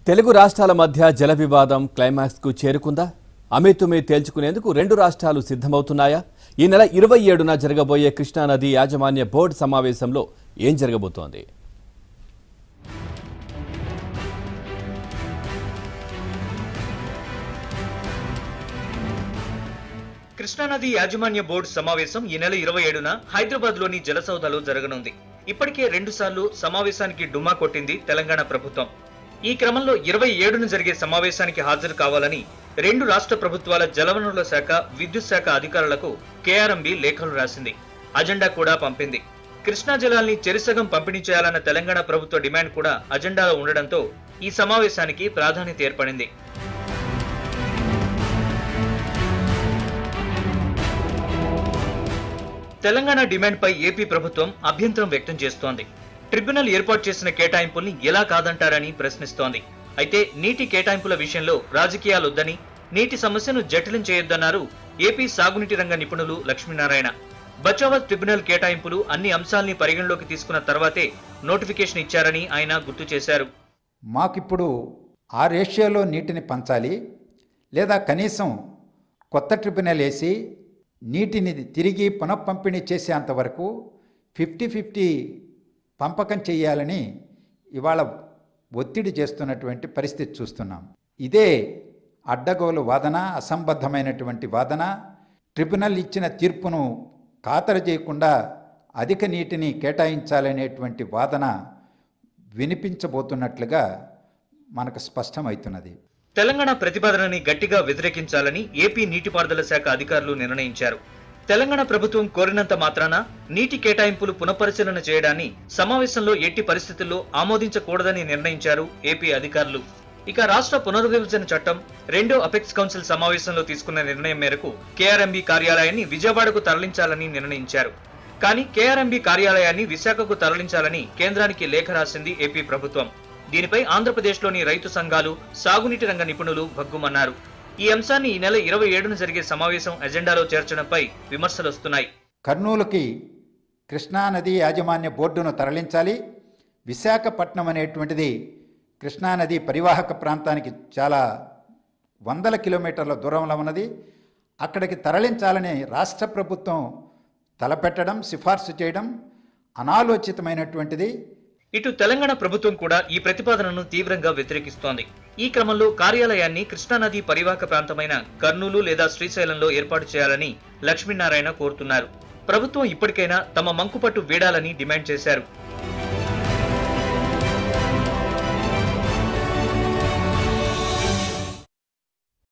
తెలుగు రాష్ట్రాల మధ్య జల వివాదం క్లైమాక్స్కు చేరుకుందా అమేతుమే తేల్చుకునేందుకు రెండు రాష్ట్రాలు సిద్ధమవుతున్నాయా ఈ నెల ఇరవై ఏడున జరగబోయే కృష్ణానది యాజమాన్య బోర్డు సమావేశంలో ఏం జరగబోతోంది కృష్ణానది యాజమాన్య బోర్డు సమావేశం ఈ నెల ఇరవై ఏడున హైదరాబాద్ లోని జలసౌధలో జరగనుంది ఇప్పటికే రెండు సార్లు సమావేశానికి డుమ్మా కొట్టింది తెలంగాణ ప్రభుత్వం ఈ క్రమంలో ఇరవై ఏడున జరిగే సమావేశానికి హాజరు కావాలని రెండు రాష్ట్ర ప్రభుత్వాల జలవనరుల శాఖ విద్యుత్ శాఖ అధికారులకు కేఆర్ఎంబి లేఖలు రాసింది అజెండా కూడా పంపింది కృష్ణా జలాల్ని చెరిసగం పంపిణీ చేయాలన్న తెలంగాణ ప్రభుత్వ డిమాండ్ కూడా అజెండాలో ఉండడంతో ఈ సమావేశానికి ప్రాధాన్యత ఏర్పడింది తెలంగాణ డిమాండ్ పై ఏపీ ప్రభుత్వం అభ్యంతరం వ్యక్తం చేస్తోంది ట్రిబ్యునల్ ఏర్పాటు చేసిన కేటాయింపుల్ని ఎలా కాదంటారని ప్రశ్నిస్తోంది అయితే నీటి కేటాయింపుల విషయంలో రాజకీయాలొద్దని నీటి సమస్యను జటిలం చేయొద్దన్నారు ఏపీ సాగునీటి రంగ నిపుణులు లక్ష్మీనారాయణ బచావత్ ట్రిబ్యునల్ కేటాయింపులు అన్ని అంశాల్ని పరిగణలోకి తీసుకున్న తర్వాతే నోటిఫికేషన్ ఇచ్చారని ఆయన గుర్తు చేశారు మాకిప్పుడు ఆ రేషియోలో నీటిని పంచాలి లేదా కనీసం కొత్త ట్రిబ్యునల్ వేసి నీటిని తిరిగి పునఃపంపిణీ చేసేంత వరకు ఫిఫ్టీ ఫిఫ్టీ పంపకం చేయాలని ఇవాళ ఒత్తిడి చేస్తున్నటువంటి పరిస్థితి చూస్తున్నాం ఇదే అడ్డగోలు వాదన అసంబద్ధమైనటువంటి వాదన ట్రిబ్యునల్ ఇచ్చిన తీర్పును ఖాతరు చేయకుండా అధిక నీటిని కేటాయించాలనేటువంటి వాదన వినిపించబోతున్నట్లుగా మనకు స్పష్టమవుతున్నది తెలంగాణ ప్రతిపాదనని గట్టిగా వ్యతిరేకించాలని ఏపీ నీటిపారుదల శాఖ అధికారులు నిర్ణయించారు తెలంగాణ ప్రభుత్వం కోరినంత మాత్రాన నీటి కేటాయింపులు పునఃపరిశీలన చేయడాన్ని సమావేశంలో ఎట్టి పరిస్థితుల్లో ఆమోదించకూడదని నిర్ణయించారు ఏపీ అధికారులు ఇక రాష్ట్ర పునర్విభజన చట్టం రెండో అపెక్స్ కౌన్సిల్ సమావేశంలో తీసుకున్న నిర్ణయం మేరకు కేఆర్ఎంబీ కార్యాలయాన్ని విజయవాడకు తరలించాలని నిర్ణయించారు కానీ కేఆర్ఎంబీ కార్యాలయాన్ని విశాఖకు తరలించాలని కేంద్రానికి లేఖ రాసింది ఏపీ ప్రభుత్వం దీనిపై ఆంధ్రప్రదేశ్లోని రైతు సంఘాలు సాగునీటి రంగ నిపుణులు భగ్గుమన్నారు ఈ అంశాన్ని ఈ నెల ఇరవై ఏడున జరిగే సమావేశం ఎజెండాలో చేర్చడంపై విమర్శలు వస్తున్నాయి కర్నూలుకి కృష్ణానది యాజమాన్య బోర్డును తరలించాలి విశాఖపట్నం అనేటువంటిది కృష్ణానది పరివాహక ప్రాంతానికి చాలా వందల కిలోమీటర్ల దూరంలో ఉన్నది అక్కడికి తరలించాలని రాష్ట్ర ప్రభుత్వం తలపెట్టడం సిఫార్సు చేయడం అనాలోచితమైనటువంటిది ఇటు తెలంగాణ ప్రభుత్వం కూడా ఈ ప్రతిపాదనను తీవ్రంగా వ్యతిరేకిస్తోంది ఈ క్రమంలో కార్యాలయాన్ని కృష్ణానది పరివాహక ప్రాంతమైన కర్నూలు లేదా శ్రీశైలంలో ఏర్పాటు చేయాలని లక్ష్మీనారాయణ కోరుతున్నారు ప్రభుత్వం ఇప్పటికైనా తమ మంకుపట్టు వీడాలని డిమాండ్ చేశారు